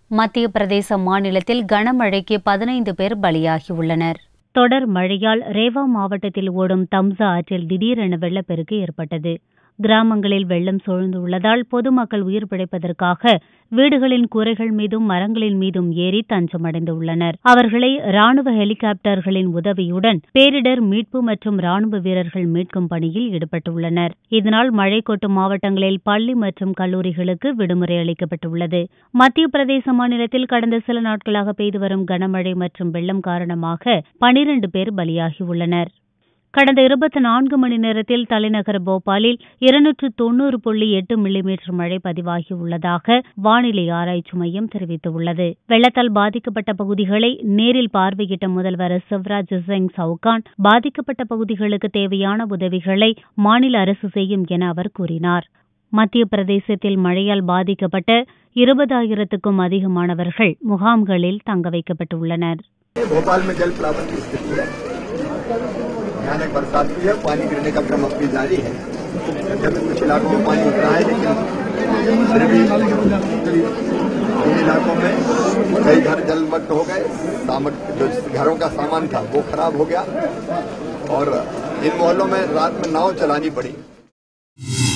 மத்திய பிரதேச மாநிலத்தில் கனமழைக்கு பதினைந்து பேர் பலியாகியுள்ளனர் தொடர் மழையால் ரேவா மாவட்டத்தில் ஓடும் தம்சா ஆற்றில் திடீரென வெள்ளப்பெருக்கு ஏற்பட்டது கிராமங்களில் வெள்ளம் சூழ்ந்துள்ளதால் பொதுமக்கள் உயிர் பிழைப்பதற்காக வீடுகளின் கூரைகள் மீதும் மரங்களின் மீதும் ஏறி தஞ்சமடைந்துள்ளனர் அவர்களை ராணுவ ஹெலிகாப்டர்களின் உதவியுடன் பேரிடர் மீட்பு மற்றும் ராணுவ வீரர்கள் மீட்கும் பணியில் ஈடுபட்டுள்ளனர் இதனால் மழை கொட்டும் மாவட்டங்களில் பள்ளி மற்றும் கல்லூரிகளுக்கு விடுமுறை அளிக்கப்பட்டுள்ளது மத்திய பிரதேச மாநிலத்தில் கடந்த சில நாட்களாக பெய்து வரும் கனமழை மற்றும் வெள்ளம் காரணமாக பனிரண்டு பேர் பலியாகியுள்ளனர் கடந்த இருபத்தி நான்கு மணி நேரத்தில் தலைநகர் போபாலில் இருநூற்று தொன்னூறு புள்ளி எட்டு மில்லிமீட்டர் மழை பதிவாகியுள்ளதாக வானிலை ஆராய்ச்சி மையம் தெரிவித்துள்ளது வெள்ளத்தால் பாதிக்கப்பட்ட பகுதிகளை நேரில் பார்வையிட்ட முதல்வர் சிவராஜ் சிங் சவுகான் பாதிக்கப்பட்ட பகுதிகளுக்கு தேவையான உதவிகளை மாநில அரசு செய்யும் என அவர் கூறினார் மத்திய பிரதேசத்தில் மழையால் பாதிக்கப்பட்ட இருபதாயிரத்துக்கும் அதிகமானவர்கள் முகாம்களில் தங்க வைக்கப்பட்டுள்ளனர் भोपाल में जल प्लावन की स्थिति है भयानक बरसात हुई है पानी गिरने का क्रम अब भी जारी है जब कुछ इलाकों में पानी उतरा है लेकिन फिर भी इन इलाकों में कई घर जलमग्न हो गए सामग जो घरों का सामान था वो खराब हो गया और इन मोहल्लों में रात में नाव चलानी पड़ी